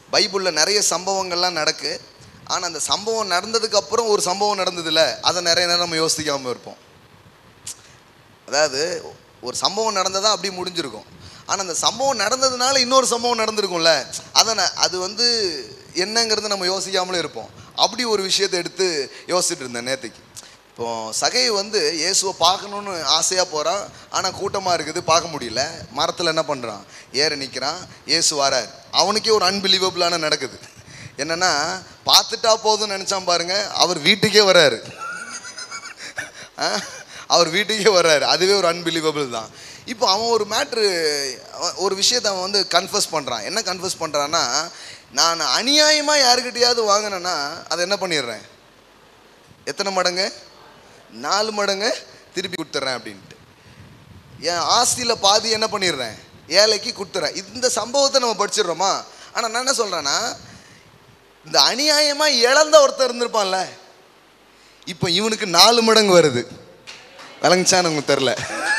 பைபிளில் நிறைய சம்பவங்கள்லாம் நடக்கு ஆனால் அந்த சம்பவம் நடந்ததுக்கு அப்புறம் ஒரு சம்பவம் நடந்ததில்ல அதை நிறைய நேரம் நம்ம யோசிக்காமல் இருப்போம் அதாவது ஒரு சம்பவம் நடந்ததா அப்படி முடிஞ்சிருக்கும் ஆனால் அந்த சம்பவம் நடந்ததுனால இன்னொரு சம்பவம் நடந்திருக்கும்ல அதை ந- அது வந்து என்னங்கிறது நம்ம யோசிக்காமலே இருப்போம் அப்படி ஒரு விஷயத்தை எடுத்து யோசிச்சுட்டு இருந்தேன் நேற்றுக்கு இப்போ சகை வந்து இயேசுவை பார்க்கணுன்னு ஆசையாக போகிறான் ஆனால் கூட்டமாக இருக்குது பார்க்க முடியல மரத்தில் என்ன பண்ணுறான் ஏற நிற்கிறான் இயேசு வரார் அவனுக்கே ஒரு அன்பிலீவபிளான நடக்குது என்னன்னா பார்த்துட்டா போதும்னு நினச்சான் பாருங்க அவர் வீட்டுக்கே வராரு ஆ? அவர் வீட்டுக்கே வர்றாரு அதுவே ஒரு அன்பிலீவபிள் தான் இப்போ அவன் ஒரு மேட்ரு ஒரு விஷயத்தை அவன் வந்து கன்ஃபஸ் பண்ணுறான் என்ன கன்ஃபஸ் பண்ணுறான்னா நான் அநியாயமாக யாருக்கிட்டையாவது வாங்கினேன்னா அதை என்ன பண்ணிடுறேன் எத்தனை மடங்கு நாலு மடங்கு திருப்பி கொடுத்துட்றேன் அப்படின்ட்டு என் ஆஸ்தியில் பாதி என்ன பண்ணிடுறேன் ஏழைக்கு கொடுத்துறேன் இந்த சம்பவத்தை நம்ம படிச்சிடுறோமா ஆனால் நான் என்ன சொல்கிறேன்னா இந்த அநியாயமாக இழந்த ஒருத்தர் இருந்திருப்பான்ல இப்போ இவனுக்கு நாலு மடங்கு வருது விளங்குச்சான்னு உங்களுக்கு தெரில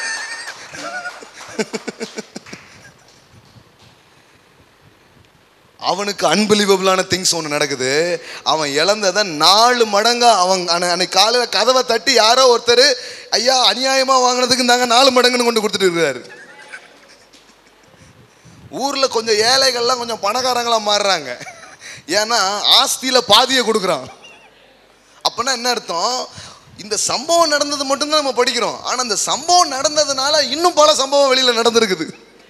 அவனுக்கு அன்பிலீவபிளான திங்ஸ் ஒன்று நடக்குது அவன் இழந்ததை நாலு மடங்கா அவன் அன்னை- அன்னைக்கு காலையில் கதவை தட்டி யாரோ ஒருத்தர் ஐயா அநியாயமாக வாங்கினதுக்கு தாங்க நாலு மடங்குன்னு கொண்டு கொடுத்துட்டு இருக்காரு ஊரில் கொஞ்சம் ஏழைகள்லாம் கொஞ்சம் பணக்காரங்களா மாறுறாங்க ஏன்னா ஆஸ்தியில் பாதியை கொடுக்குறான் அப்போனா என்ன அர்த்தம் இந்த சம்பவம் நடந்தது மட்டும்தான் நம்ம படிக்கிறோம் ஆனால் அந்த சம்பவம் நடந்ததுனால இன்னும் பல சம்பவம் வெளியில் நடந்திருக்குது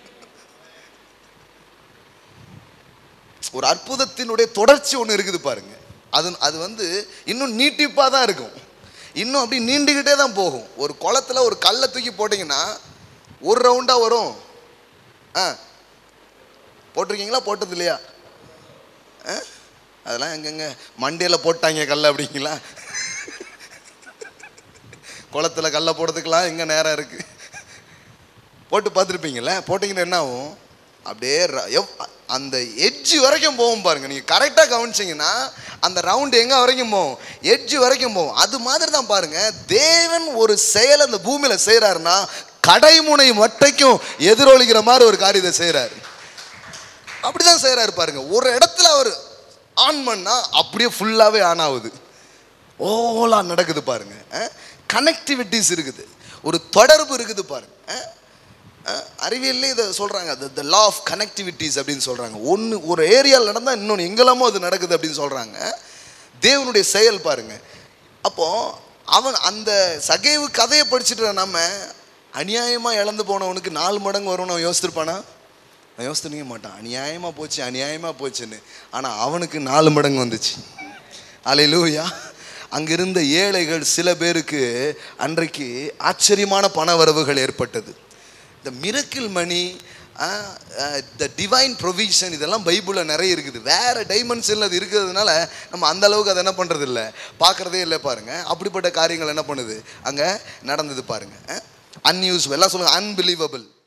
ஒரு அற்புதத்தினுடைய தொடர்ச்சி ஒன்று இருக்குது பாருங்க அது அது வந்து இன்னும் நீட்டிப்பாக தான் இருக்கும் இன்னும் அப்படி நீண்டுக்கிட்டே தான் போகும் ஒரு குளத்துல ஒரு கல்லை தூக்கி போட்டிங்கன்னா ஒரு ரவுண்டாக வரும் ஆ போட்டிருக்கீங்களா போட்டது இல்லையா ஆ? அதெல்லாம் எங்கெங்க மண்டையில் போட்டாங்க கல்லை அப்படிங்களா குளத்துல கல்லை போடுறதுக்கெல்லாம் எங்கே நேரம் இருக்குது போட்டு பார்த்துருப்பீங்கள்ல போட்டிங்கன்னா என்ன ஆகும் அப்படியே ர- எவ் அந்த எட்ஜ் வரைக்கும் போகும் பாருங்க நீங்கள் கரெக்டாக கவனிச்சிங்கன்னா அந்த ரவுண்டு எங்கே வரைக்கும் போகும் எட்ஜ் வரைக்கும் போகும் அது மாதிரி தான் பாருங்க தேவன் ஒரு செயல் அந்த பூமியில் செய்கிறாருன்னா கடைமுனை மட்டைக்கும் எதிரொலிக்கிற மாதிரி ஒரு காரியத்தை செய்கிறாரு அப்படிதான் செய்கிறாரு பாருங்க ஒரு இடத்துல அவர் ஆன் பண்ணா அப்படியே ஃபுல்லாகவே ஆன் ஆகுது ஓலா நடக்குது பாருங்க கனெக்டிவிட்டிஸ் இருக்குது ஒரு தொடர்பு இருக்குது பாருங்க அஹ், அஹ், அறிவியல்லே இதை சொல்கிறாங்க த லா ஆஃப் கனெக்டிவிட்டிஸ் அப்படின்னு சொல்கிறாங்க ஒன்று ஒரு ஏரியாவில் நடந்தால் இன்னொன்று எங்கெல்லாமோ அது நடக்குது அப்படின்னு சொல்கிறாங்க தேவனுடைய செயல் பாருங்க அப்போ அவன் அந்த சகைவு கதையை படிச்சுட்டு நம்ம அநியாயமாக இழந்து போனவனுக்கு நாலு மடங்கு வரும்னு அவன் யோசிச்சிருப்பானா அவன் யோசித்துனிக்க மாட்டான் அநியாயமாக போச்சு அநியாயமாக போச்சுன்னு ஆனால் அவனுக்கு நாலு மடங்கு வந்துச்சு அலையிலூயா அங்கிருந்த ஏழைகள் சில பேருக்கு அன்றைக்கு ஆச்சரியமான பண வரவுகள் ஏற்பட்டது இந்த miracle money the divine provision இதெல்லாம் பைபிளில் நிறைய இருக்குது வேறு டைமென்ஷனில் அது இருக்கிறதுனால நம்ம அந்த அளவுக்கு அதை என்ன பண்ணுறது இல்லை பார்க்குறதே இல்லை பாருங்க அப்படிப்பட்ட காரியங்கள் என்ன பண்ணுது அங்கே நடந்தது பாருங்க அன்யூஸ் எல்லாம் சொல்லுங்க அன்பிலீவபிள்